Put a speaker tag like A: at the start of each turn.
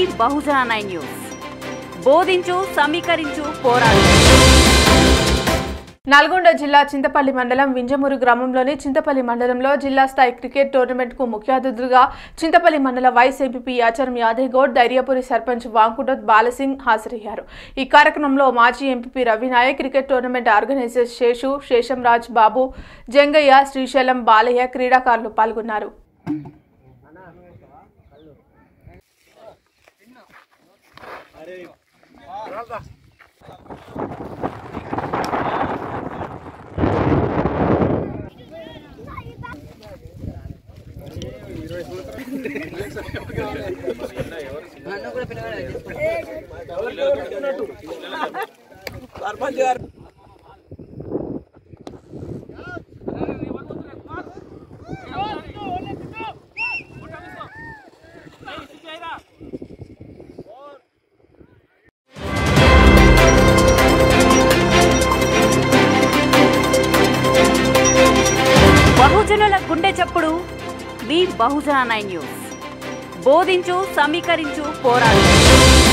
A: బహుజన nine news బోధించు సమీకరించు పోరాడు
B: నల్గొండ జిల్లా చింతపల్లి మండలం వింజమూరు గ్రామంలోని చింతపల్లి మండలంలో జిల్లా స్థాయి క్రికెట్ టోర్నమెంట్ కు ముఖ్య అతిథులుగా చింతపల్లి మండల వైస్ ఎంపీపీ ఆచారం యాదవ్ గౌడ్ ధైర్యపురి సర్పంచ్ వాంకుటోత్ బాలసింగ్ హాజరయ్యారు ఈ కార్యక్రమంలో మాజీ MPP Ravinayak cricket tournament organiser Seshu Seshamraj Babu Jangaiah Srisailam Balaiah క్రీడాకారులు పాల్గొన్నారు
A: బహుజనుల గుండె చప్పుడు మీ బహుజన నైన్ న్యూస్ బోధించు సమీకరించు పోరాడు